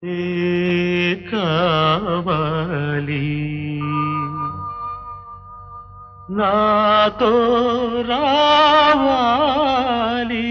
ఏ కావాలి నాతో రావాలి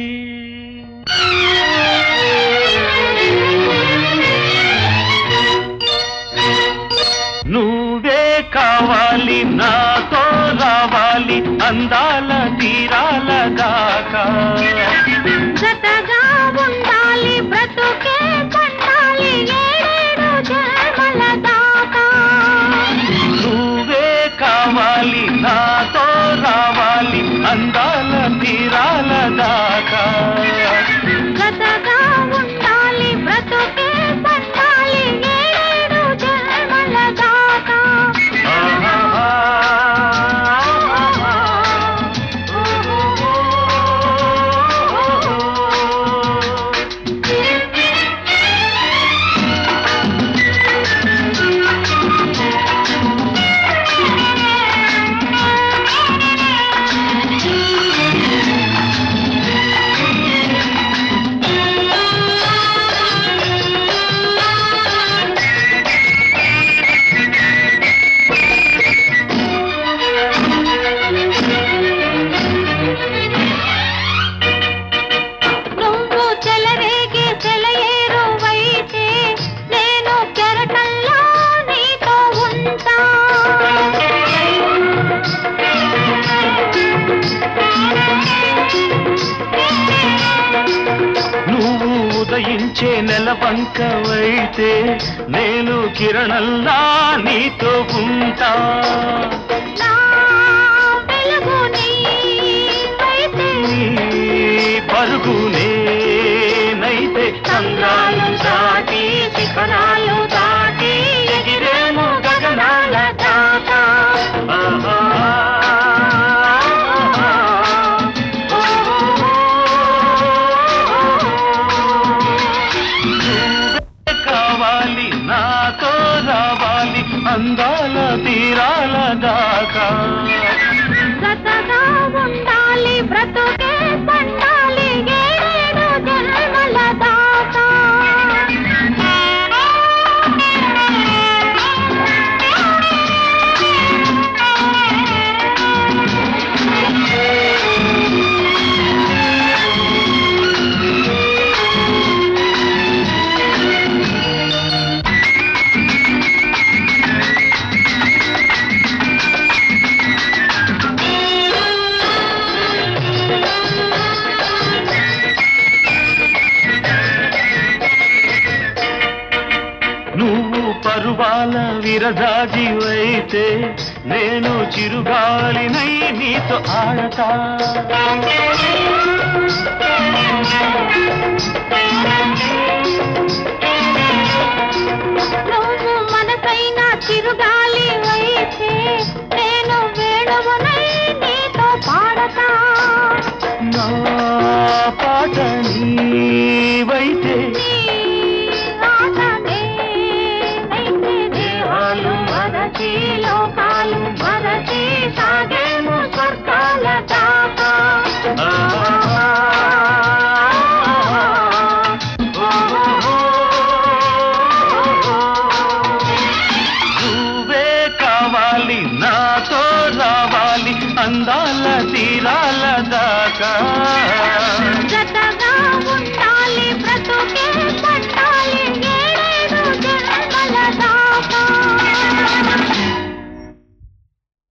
నువ్వే కావాలి నాతో రావాలి అందాల తీరాల దాకా జతగా ఉండాలి బ్రతుకే పండాలి ఏడేడు జన్మల దాకా నువ్వే కావాలి నాతో రావాలి అందాల తీరాల దాకా జతగా ఉండాలి బ్రతుకే పండాలి ఏడేడు జన్మల దాకా నువ్వు చెలరేగే సెలయేరువైతే నేను కెరటంలో నీతో ఉంటా నువ్వు ఉదయించే నెలవంకవైతే నేను కిరణల్లా నీతో ఉంటా నా వెలుగు నీవైతే నీ పరుగునే నైతే చంద్రాలు దాటి శిఖరాలు దాటి ఎగిరేము గగనాల దాకా ఆహా. నువ్వే కావాలి నాతో రావాలి అందాల తీరాల దాకా జతగా ఉండాలి బ్రతుకే పండాలి ఏడేడు జన్మల దాకా నువ్వు పరువాల విరజాజివైతే నేను చిరుగాలినై నీతో ఆడతా